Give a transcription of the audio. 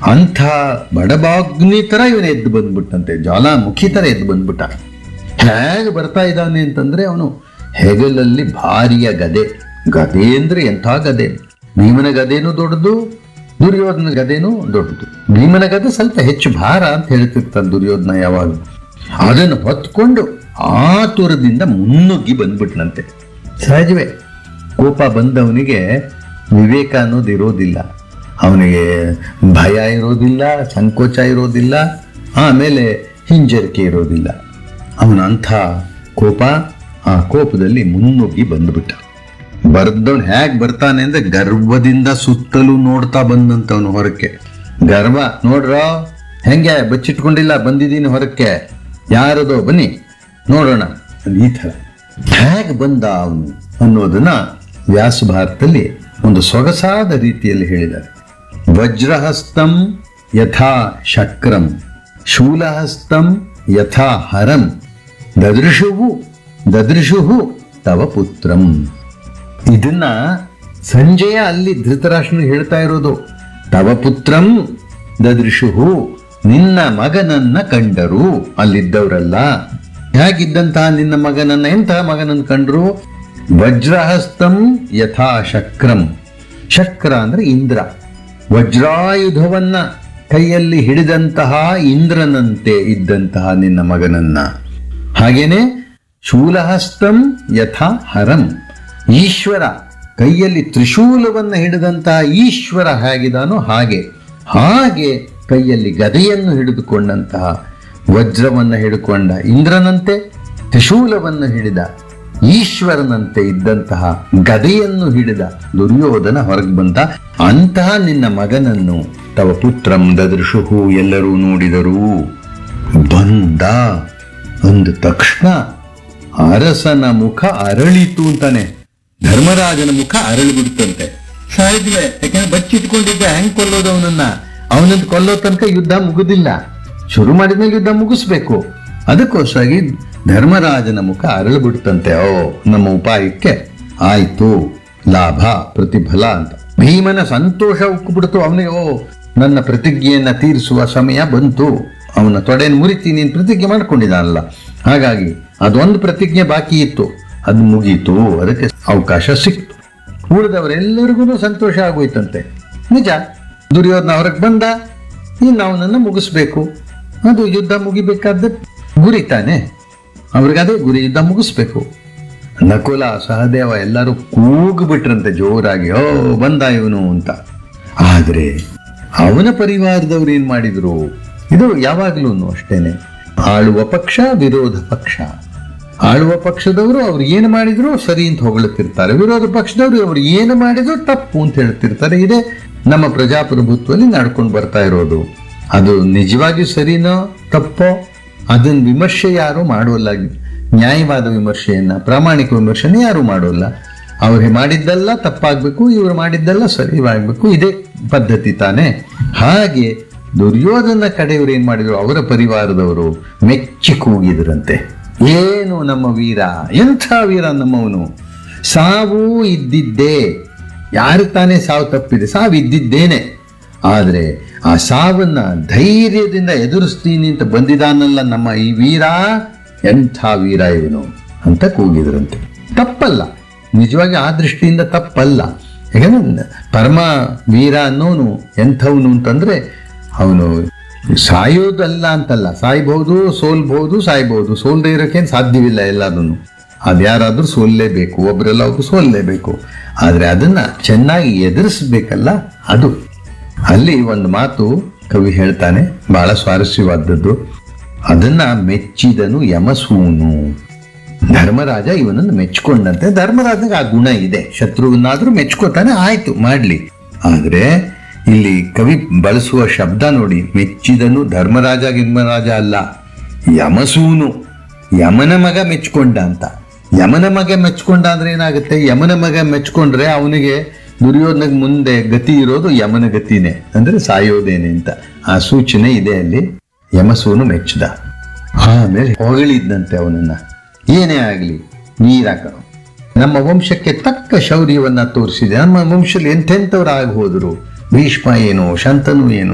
ಅಂಥ ಬಡಬಾಗ್ನಿ ತರ ಇವನು ಎದ್ದು ಬಂದ್ಬಿಟ್ಟಂತೆ ಜ್ವಾಲಾಮುಖಿ ತರ ಎದ್ದು ಬಂದ್ಬಿಟ್ಟ ಹೇಗೆ ಬರ್ತಾ ಇದ್ದಾನೆ ಅಂತಂದ್ರೆ ಅವನು ಹೆಗಲಲ್ಲಿ ಭಾರಿಯ ಗದೆ ಗದೆ ಅಂದ್ರೆ ಎಂಥ ಗದೆ ಭೀಮನ ಗದೇನು ದೊಡ್ಡದು ದುರ್ಯೋಧನ ಗದೇನು ದೊಡ್ಡದು ಭೀಮನ ಗದೆ ಸ್ವಲ್ಪ ಹೆಚ್ಚು ಭಾರ ಅಂತ ಹೇಳ್ತಿರ್ತಾನೆ ದುರ್ಯೋಧನ ಯಾವಾಗ ಅದನ್ನು ಹೊತ್ಕೊಂಡು ಆತುರದಿಂದ ಮುನ್ನುಗ್ಗಿ ಬಂದ್ಬಿಟ್ನಂತೆ ಸಹಜವೇ ಕೋಪ ಬಂದವನಿಗೆ ವಿವೇಕ ಅನ್ನೋದು ಇರೋದಿಲ್ಲ ಅವನಿಗೆ ಭಯ ಇರೋದಿಲ್ಲ ಸಂಕೋಚ ಇರೋದಿಲ್ಲ ಆಮೇಲೆ ಹಿಂಜರಿಕೆ ಇರೋದಿಲ್ಲ ಅವನ ಅಂಥ ಕೋಪ ಆ ಕೋಪದಲ್ಲಿ ಮುನ್ನುಗ್ಗಿ ಬಂದ್ಬಿಟ್ಟ ಬರ್ದವನು ಹೇಗ್ ಬರ್ತಾನೆ ಅಂದ್ರೆ ಗರ್ವದಿಂದ ಸುತ್ತಲೂ ನೋಡ್ತಾ ಬಂದಂತವನು ಹೊರಕ್ಕೆ ಗರ್ವ ನೋಡ್ರ ಹೆಂಗೆ ಬಚ್ಚಿಟ್ಕೊಂಡಿಲ್ಲ ಬಂದಿದ್ದೀನಿ ಹೊರಕ್ಕೆ ಯಾರದೋ ಬನ್ನಿ ನೋಡೋಣ ಅಂತ ಈ ಥರ ಹೇಗೆ ಬಂದ ಅವನು ಅನ್ನೋದನ್ನ ವ್ಯಾಸ ಭಾರತದಲ್ಲಿ ಒಂದು ಸೊಗಸಾದ ರೀತಿಯಲ್ಲಿ ಹೇಳಿದ್ದಾರೆ ವಜ್ರಹಸ್ತಂ ಯಥಾ ಶಕ್ರಂ ಶೂಲಹಸ್ತಂ ಯಥಾ ಹರಂ ದದೃಶುವು ದದೃಶುಹು ತವ ಪುತ್ರಂ ಇದನ್ನ ಸಂಜಯ ಅಲ್ಲಿ ಧೃತರಾಷ್ಟ್ರನಿಗೆ ಹೇಳ್ತಾ ಇರೋದು ತವ ಪುತ್ರಂ ದದೃಶುಹು ನಿನ್ನ ಮಗನನ್ನ ಕಂಡರು ಅಲ್ಲಿದ್ದವರಲ್ಲ ಹೇಗಿದ್ದಂತಹ ನಿನ್ನ ಮಗನನ್ನ ಎಂತಹ ಮಗನನ್ನ ಕಂಡ್ರು ವಜ್ರಹಸ್ತಂ ಯಥಾ ಶಕ್ರಂ ಶಕ್ರ ಅಂದ್ರೆ ಇಂದ್ರ ವಜ್ರಾಯುಧವನ್ನ ಕೈಯಲ್ಲಿ ಹಿಡಿದಂತಹ ಇಂದ್ರನಂತೆ ಇದ್ದಂತಹ ನಿನ್ನ ಮಗನನ್ನ ಹಾಗೇನೆ ಶೂಲಹಸ್ತಂ ಯಥಾ ಹರಂ ಈಶ್ವರ ಕೈಯಲ್ಲಿ ತ್ರಿಶೂಲವನ್ನ ಹಿಡಿದಂತಹ ಈಶ್ವರ ಹೇಗಿದಾನೋ ಹಾಗೆ ಹಾಗೆ ಕೈಯಲ್ಲಿ ಗದೆಯನ್ನು ಹಿಡಿದುಕೊಂಡಂತಹ ವಜ್ರವನ್ನ ಹಿಡಿದುಕೊಂಡ ಇಂದ್ರನಂತೆ ತ್ರಿಶೂಲವನ್ನು ಹಿಡಿದ ಈಶ್ವರನಂತೆ ಇದ್ದಂತಹ ಗದೆಯನ್ನು ಹಿಡಿದ ದುರ್ಯೋಧನ ಹೊರಗೆ ಬಂದ ಅಂತಹ ನಿನ್ನ ಮಗನನ್ನು ತವ ಪುತ್ರಂ ದದೃಶುಹು ಎಲ್ಲರೂ ನೋಡಿದರು ಬಂದ ಅಂದ ತಕ್ಷಣ ಅರಸನ ಮುಖ ಅರಳಿತು ಅಂತಾನೆ ಧರ್ಮರಾಜನ ಮುಖ ಅರಳಿಬಿಡ್ತಂತೆ ಸಾಯಿದ್ವೆ ಯಾಕಂದ್ರೆ ಬಚ್ಚಿಟ್ಕೊಂಡಿದ್ದ ಹೆಂಗ್ ಕೊಲ್ಲೋದು ಅವನನ್ನ ಅವನನ್ನ ಕೊಲ್ಲೋ ತನಕ ಯುದ್ಧ ಮುಗುದಿಲ್ಲ ಶುರು ಮಾಡಿದ್ಮೇಲೆ ಯುದ್ಧ ಮುಗಿಸ್ಬೇಕು ಅದಕ್ಕೋಸ್ಕರಾಗಿ ಧರ್ಮರಾಜನ ಮುಖ ಅರಳಿಬಿಡ್ತಂತೆ ಓ ನಮ್ಮ ಉಪಾಯಕ್ಕೆ ಆಯ್ತು ಲಾಭ ಪ್ರತಿಫಲ ಅಂತ ಭೀಮನ ಸಂತೋಷ ಉಕ್ಕುಬಿಡ್ತು ಅವನಿಗೆ ಓ ನನ್ನ ಪ್ರತಿಜ್ಞೆಯನ್ನ ತೀರಿಸುವ ಸಮಯ ಬಂತು ಅವನ ತೊಡೆಯನ್ನು ಮುರಿತಿ ನೀನು ಪ್ರತಿಜ್ಞೆ ಮಾಡ್ಕೊಂಡಿದ್ದಾನಲ್ಲ ಹಾಗಾಗಿ ಅದೊಂದು ಪ್ರತಿಜ್ಞೆ ಬಾಕಿ ಇತ್ತು ಅದು ಮುಗೀತು ಅದಕ್ಕೆ ಅವಕಾಶ ಸಿಕ್ತು ಉಳಿದವರೆಲ್ಲರಿಗೂ ಸಂತೋಷ ಆಗೋಯ್ತಂತೆ ನಿಜ ದುರ್ಯೋಧನ ಹೊರಗೆ ಬಂದ ಇನ್ನು ಅವನನ್ನು ಮುಗಿಸ್ಬೇಕು ಅದು ಯುದ್ಧ ಮುಗಿಬೇಕಾದ ಗುರಿ ತಾನೆ ಅವ್ರಿಗೆ ಅದೇ ಗುರಿ ಯುದ್ಧ ಮುಗಿಸ್ಬೇಕು ನಕುಲ ಸಹದೇವ ಎಲ್ಲರೂ ಕೂಗು ಬಿಟ್ರಂತೆ ಜೋರಾಗಿ ಓ ಬಂದ ಇವನು ಅಂತ ಆದ್ರೆ ಅವನ ಪರಿವಾರದವ್ರು ಏನ್ ಮಾಡಿದ್ರು ಇದು ಯಾವಾಗ್ಲೂ ಅಷ್ಟೇನೆ ಆಳುವ ಪಕ್ಷ ವಿರೋಧ ಪಕ್ಷ ಆಳುವ ಪಕ್ಷದವರು ಅವ್ರು ಏನು ಮಾಡಿದ್ರು ಸರಿ ಅಂತ ಹೊಗಳುತ್ತಿರ್ತಾರೆ ವಿರೋಧ ಪಕ್ಷದವರು ಅವ್ರು ಏನು ಮಾಡಿದ್ರು ತಪ್ಪು ಅಂತ ಹೇಳ್ತಿರ್ತಾರೆ ಇದೇ ನಮ್ಮ ಪ್ರಜಾಪ್ರಭುತ್ವದಲ್ಲಿ ನಡ್ಕೊಂಡು ಬರ್ತಾ ಇರೋದು ಅದು ನಿಜವಾಗಿ ಸರಿನೋ ತಪ್ಪೋ ಅದನ್ನ ವಿಮರ್ಶೆ ಯಾರು ಮಾಡೋಲ್ಲ ನ್ಯಾಯವಾದ ವಿಮರ್ಶೆಯನ್ನ ಪ್ರಾಮಾಣಿಕ ವಿಮರ್ಶೆನ ಯಾರು ಮಾಡೋಲ್ಲ ಅವ್ರು ಮಾಡಿದ್ದೆಲ್ಲ ತಪ್ಪಾಗ್ಬೇಕು ಇವ್ರು ಮಾಡಿದ್ದೆಲ್ಲ ಸರಿಯಾಗಬೇಕು ಇದೇ ಪದ್ಧತಿ ತಾನೆ ಹಾಗೆ ದುರ್ಯೋಧನ ಕಡೆಯವರು ಏನ್ ಮಾಡಿದ್ರು ಅವರ ಪರಿವಾರದವರು ಮೆಚ್ಚಿ ಕೂಗಿದ್ರಂತೆ ಏನು ನಮ್ಮ ವೀರ ಎಂಥ ವೀರ ನಮ್ಮವನು ಸಾವು ಇದ್ದಿದ್ದೇ ಯಾರು ತಾನೇ ಸಾವು ತಪ್ಪಿದೆ ಸಾವು ಇದ್ದಿದ್ದೇನೆ ಆದ್ರೆ ಆ ಸಾವನ್ನ ಧೈರ್ಯದಿಂದ ಎದುರಿಸ್ತೀನಿ ಅಂತ ಬಂದಿದಾನಲ್ಲ ನಮ್ಮ ಈ ವೀರ ಎಂಥ ವೀರ ಇವನು ಅಂತ ಕೂಗಿದ್ರಂತೆ ತಪ್ಪಲ್ಲ ನಿಜವಾಗಿ ಆ ದೃಷ್ಟಿಯಿಂದ ತಪ್ಪಲ್ಲ ಯಾಕಂದ್ರೆ ಪರಮ ವೀರ ಅನ್ನೋನು ಎಂಥವನು ಅಂತಂದ್ರೆ ಅವನು ಸಾಯೋದಲ್ಲ ಅಂತಲ್ಲ ಸಾಯ್ಬಹುದು ಸೋಲ್ಬಹುದು ಸಾಯ್ಬಹುದು ಸೋಲ್ದೇ ಇರೋಕೇನು ಸಾಧ್ಯವಿಲ್ಲ ಎಲ್ಲದನ್ನು ಅದ್ಯಾರಾದ್ರೂ ಸೋಲ್ಲೇಬೇಕು ಒಬ್ರೆಲ್ಲ ಒಬ್ರು ಸೋಲ್ಲೇಬೇಕು ಆದ್ರೆ ಅದನ್ನ ಚೆನ್ನಾಗಿ ಎದುರಿಸ್ಬೇಕಲ್ಲ ಅದು ಅಲ್ಲಿ ಒಂದು ಮಾತು ಕವಿ ಹೇಳ್ತಾನೆ ಬಹಳ ಸ್ವಾರಸ್ಯವಾದದ್ದು ಅದನ್ನ ಮೆಚ್ಚಿದನು ಯಮಸೂನು ಧರ್ಮರಾಜ ಇವನನ್ನು ಮೆಚ್ಕೊಂಡಂತೆ ಧರ್ಮರಾಜನಿಗೆ ಆ ಗುಣ ಇದೆ ಶತ್ರುವನ್ನಾದ್ರೂ ಮೆಚ್ಕೋತಾನೆ ಆಯ್ತು ಮಾಡ್ಲಿ ಆದ್ರೆ ಇಲ್ಲಿ ಕವಿ ಬಳಸುವ ಶಬ್ದ ನೋಡಿ ಮೆಚ್ಚಿದನು ಧರ್ಮರಾಜ ಗಿರ್ಮರಾಜ ಅಲ್ಲ ಯಮಸೂನು ಯಮನ ಮಗ ಮೆಚ್ಕೊಂಡ ಅಂತ ಯಮನ ಮಗ ಮೆಚ್ಕೊಂಡ ಅಂದ್ರೆ ಏನಾಗುತ್ತೆ ಯಮನ ಮಗ ಮೆಚ್ಕೊಂಡ್ರೆ ಅವನಿಗೆ ದುರ್ಯೋಧನ ಮುಂದೆ ಗತಿ ಇರೋದು ಯಮನ ಗತಿನೇ ಅಂದ್ರೆ ಸಾಯೋದೇನೆ ಅಂತ ಆ ಸೂಚನೆ ಇದೆ ಅಲ್ಲಿ ಯಮಸೂನು ಮೆಚ್ಚದ ಆಮೇಲೆ ಹೊಗಳಿದ್ದಂತೆ ಅವನನ್ನ ಏನೇ ಆಗ್ಲಿ ನೀರಾಕ ನಮ್ಮ ವಂಶಕ್ಕೆ ತಕ್ಕ ಶೌರ್ಯವನ್ನ ತೋರಿಸಿದೆ ನಮ್ಮ ವಂಶದಲ್ಲಿ ಎಂತೆಂಥವ್ರು ಆಗಿ ಹೋದ್ರು ಭೀಷ್ಮ ಏನು ಶಂತನು ಏನು